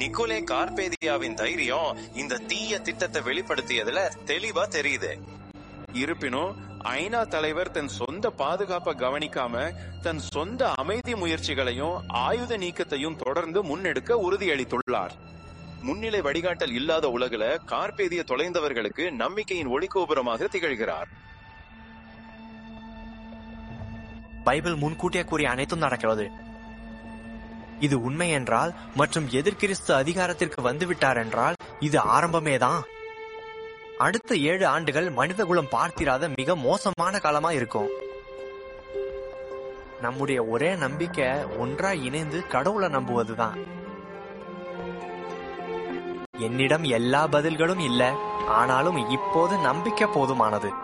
Nicolai கார்பேதியாவின் தைரியம் இந்த தீய திட்டத்தை வெளிப்படுத்தியதுல தெளிவா தெரியுது இருப்பினும் ஐநா தலைவர் தன் சொந்த பாதுகாப்பை கவனிக்காம தன் சொந்த அமைதி முயற்சிகளையும் ஆயுத நீக்கத்தையும் தொடர்ந்து முன்னெடுக்க உறுதியளித்துள்ளார் முன்னிலை வழிகாட்டல் இல்லாத உலகுல கார்பேதிய தொலைந்தவர்களுக்கு நம்பிக்கையின் ஒளிகோபுரமாக திகழ்கிறார் பைபிள் முன்கூட்டியே கூறிய அனைத்தும் நடக்கிறது இது உண்மை என்றால் மற்றும் எதிர்கிறிஸ்து அதிகாரத்திற்கு வந்துவிட்டார் என்றால் இது ஆரம்பமேதான் அடுத்த ஏழு ஆண்டுகள் மனிதகுலம் பார்த்திராத மிக மோசமான காலமா இருக்கும் நம்முடைய ஒரே நம்பிக்கை ஒன்றா இணைந்து கடவுளை நம்புவதுதான் என்னிடம் எல்லா பதில்களும் இல்ல ஆனாலும் இப்போது நம்பிக்கை போதுமானது